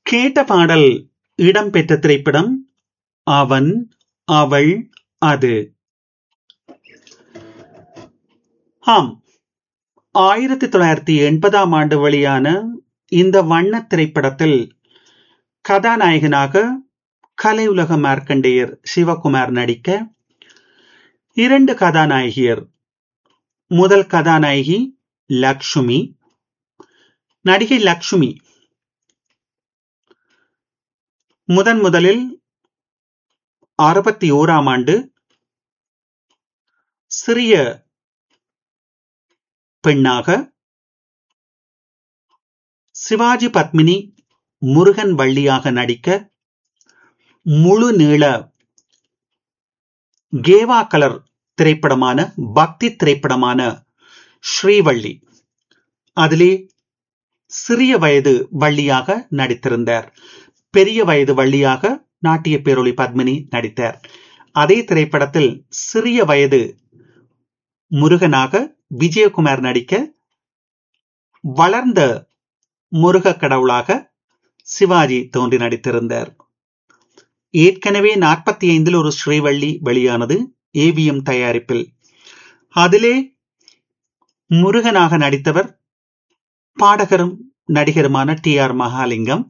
கேட்ட பாடல் இடம்பெற்ற திரைப்படம் அவன் அவள் அது ஆம் ஆயிரத்தி தொள்ளாயிரத்தி எண்பதாம் ஆண்டு வெளியான இந்த வண்ண திரைப்படத்தில் கதாநாயகனாக கலையுலக மார்க்கண்டேயர் சிவகுமார் நடிக்க இரண்டு கதாநாயகியர் முதல் கதாநாயகி லக்ஷ்மி நடிகை லக்ஷ்மி முதன் முதலில் அறுபத்தி ஓராம் ஆண்டு சிறிய பெண்ணாக சிவாஜி பத்மினி முருகன் வள்ளியாக நடிக்க முழு நீள கேவா கலர் திரைப்படமான பக்தி திரைப்படமான ஸ்ரீவள்ளி அதிலே சிறிய வயது வள்ளியாக நடித்திருந்தார் பெரிய வயது வள்ளியாக நாட்டிய பேரொளி பத்மினி நடித்தார் அதே திரைப்படத்தில் சிறிய வயது முருகனாக விஜயகுமார் நடிக்க வளர்ந்த முருக கடவுளாக சிவாஜி தோன்றி நடித்திருந்தார் ஏற்கனவே நாற்பத்தி ஐந்தில் ஒரு ஸ்ரீவள்ளி வெளியானது ஏவிஎம் தயாரிப்பில் அதிலே முருகனாக நடித்தவர் பாடகரும் நடிகருமான டி ஆர் மகாலிங்கம்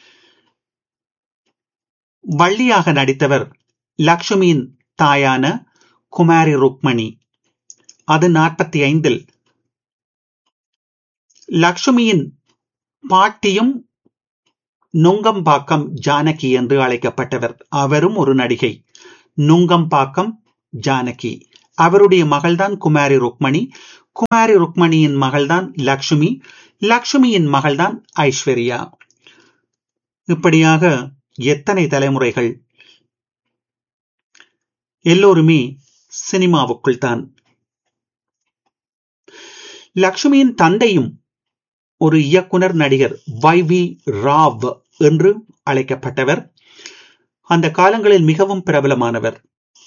வள்ளியாக நடித்தவர் லக்ஷ்மியின் தாயான குமாரி ருக்மணி அது நாற்பத்தி ஐந்தில் லக்ஷ்மியின் பாட்டியும் நுங்கம்பாக்கம் ஜானகி என்று அழைக்கப்பட்டவர் அவரும் ஒரு நடிகை நுங்கம்பாக்கம் ஜானகி அவருடைய மகள்தான் குமாரி ருக்மணி குமாரி ருக்மணியின் மகள்தான் லக்ஷ்மி லக்ஷ்மியின் மகள்தான் ஐஸ்வர்யா இப்படியாக எத்தனை தலைமுறைகள் எல்லோருமே சினிமாவுக்குள் தான் லக்ஷ்மியின் தந்தையும் ஒரு இயக்குனர் நடிகர் வை வி ராவ் என்று அழைக்கப்பட்டவர் அந்த காலங்களில் மிகவும் பிரபலமானவர்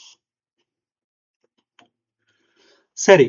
சரி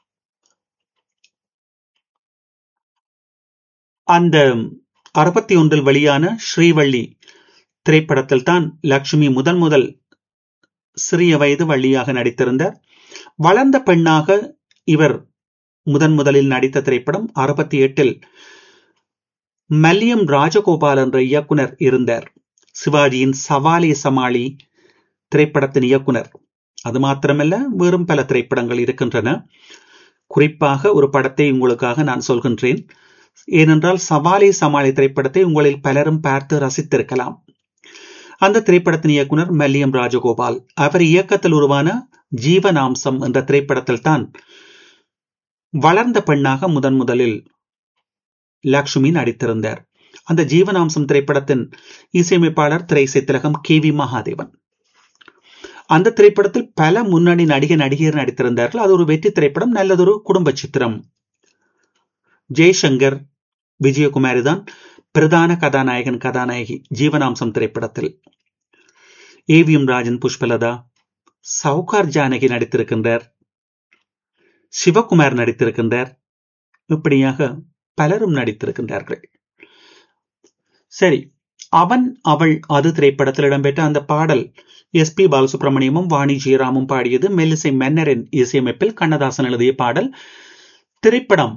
அந்த அறுபத்தி ஒன்றில் வெளியான ஸ்ரீவள்ளி திரைப்படத்தில் தான் லக்ஷ்மி முதன் முதல் சிறிய வயது வள்ளியாக நடித்திருந்தார் வளர்ந்த பெண்ணாக இவர் முதன் முதலில் நடித்த திரைப்படம் அறுபத்தி எட்டில் மல்லியம் ராஜகோபால் என்ற இயக்குனர் இருந்தார் சிவாஜியின் சவாலி சமாளி திரைப்படத்தின் இயக்குனர் அது மாத்திரமல்ல வேறும் பல திரைப்படங்கள் இருக்கின்றன குறிப்பாக ஒரு படத்தை உங்களுக்காக நான் சொல்கின்றேன் ஏனென்றால் சவாலி சமாளி திரைப்படத்தை உங்களில் பலரும் பார்த்து ரசித்திருக்கலாம் அந்த திரைப்படத்தின் இயக்குனர் மல்லியம் ராஜகோபால் அவர் இயக்கத்தில் உருவான ஜீவனாம்சம் என்ற திரைப்படத்தில் தான் வளர்ந்த பெண்ணாக முதன் முதலில் லக்ஷ்மி நடித்திருந்தார் அந்த ஜீவனாம்சம் திரைப்படத்தின் இசையமைப்பாளர் திரைசை திலகம் கே வி மகாதேவன் அந்த திரைப்படத்தில் பல முன்னணி நடிகை நடிகர் நடித்திருந்தார்கள் அது ஒரு வெற்றி திரைப்படம் நல்லதொரு குடும்ப சித்திரம் ஜெய்சங்கர் விஜயகுமாரி தான் பிரதான கதாநாயகன் கதாநாயகி ஜீவனாம்சம் திரைப்படத்தில் ஏவிஎம் ராஜன் புஷ்பலதா சவுகார் ஜானகி நடித்திருக்கின்றார் சிவகுமார் நடித்திருக்கின்றார் இப்படியாக பலரும் நடித்திருக்கின்றார்கள் சரி அவன் அவள் அது திரைப்படத்தில் இடம்பெற்ற அந்த பாடல் எஸ் பி பாலசுப்ரமணியமும் வாணி ஜெயராமும் பாடியது மெல்லிசை மன்னரின் இசையமைப்பில் கண்ணதாசன் எழுதிய பாடல் திரைப்படம்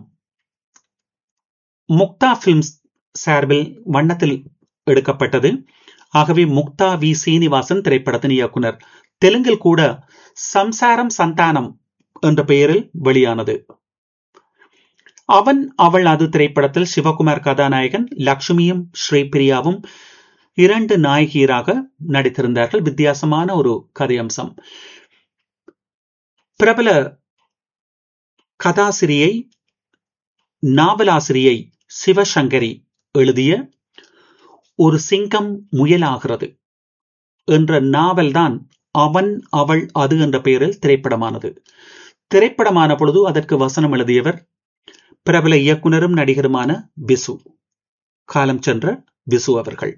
முக்தா பிலிம்ஸ் சார்பில் வண்ணத்தில் எடுக்கப்பட்டது ஆகவே முக்தா வி சீனிவாசன் திரைப்படத்தின் இயக்குனர் தெலுங்கில் கூட சம்சாரம் சந்தானம் என்ற பெயரில் வெளியானது அவன் அவள் அது திரைப்படத்தில் சிவகுமார் கதாநாயகன் லக்ஷ்மியும் ஸ்ரீபிரியாவும் இரண்டு நாயகியராக நடித்திருந்தார்கள் வித்தியாசமான ஒரு கதையம்சம் பிரபல கதாசிரியை நாவலாசிரியை சிவசங்கரி எழுதிய ஒரு சிங்கம் முயலாகிறது என்ற நாவல்தான் அவன் அவள் அது என்ற பெயரில் திரைப்படமானது திரைப்படமான பொழுது அதற்கு வசனம் எழுதியவர் பிரபல இயக்குனரும் நடிகருமான விசு காலம் சென்ற விசு அவர்கள்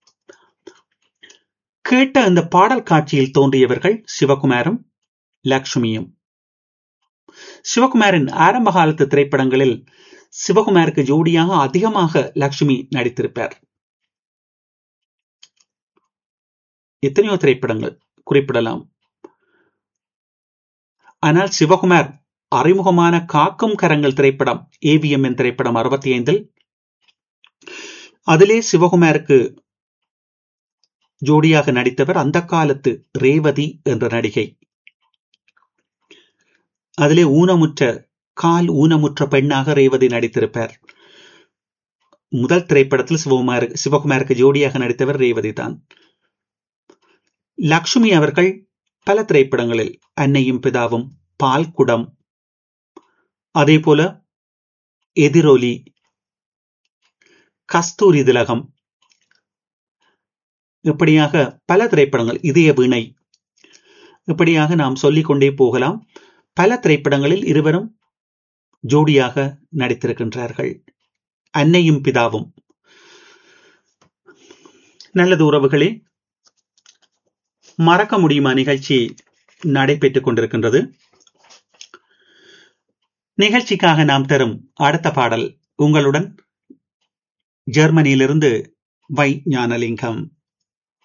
கேட்ட அந்த பாடல் காட்சியில் தோன்றியவர்கள் சிவகுமாரும் லக்ஷ்மியும் சிவகுமாரின் ஆரம்ப காலத்து திரைப்படங்களில் சிவகுமாருக்கு ஜோடியாக அதிகமாக லக்ஷ்மி நடித்திருப்பார் எத்தனையோ திரைப்படங்கள் குறிப்பிடலாம் ஆனால் சிவகுமார் அறிமுகமான காக்கும் கரங்கள் திரைப்படம் ஏவிஎம் என் திரைப்படம் அறுபத்தி ஐந்தில் அதிலே சிவகுமாருக்கு ஜோடியாக நடித்தவர் அந்த காலத்து ரேவதி என்ற நடிகை அதிலே ஊனமுற்ற கால் ஊனமுற்ற பெண்ணாக ரேவதி நடித்திருப்பார் முதல் திரைப்படத்தில் சிவகுமார் சிவகுமாருக்கு ஜோடியாக நடித்தவர் ரேவதி தான் லக்ஷ்மி அவர்கள் பல திரைப்படங்களில் அன்னையும் பிதாவும் பால்குடம் அதே போல எதிரொலி கஸ்தூரி திலகம் இப்படியாக பல திரைப்படங்கள் இதய வீணை இப்படியாக நாம் சொல்லிக் கொண்டே போகலாம் பல திரைப்படங்களில் இருவரும் ஜோடியாக நடித்திருக்கின்றார்கள் அன்னையும் பிதாவும் நல்லது உறவுகளே மறக்க முடியுமா நிகழ்ச்சி நடைபெற்றுக் கொண்டிருக்கின்றது நிகழ்ச்சிக்காக நாம் தரும் அடுத்த பாடல் உங்களுடன் ஜெர்மனியிலிருந்து வை ஞானலிங்கம்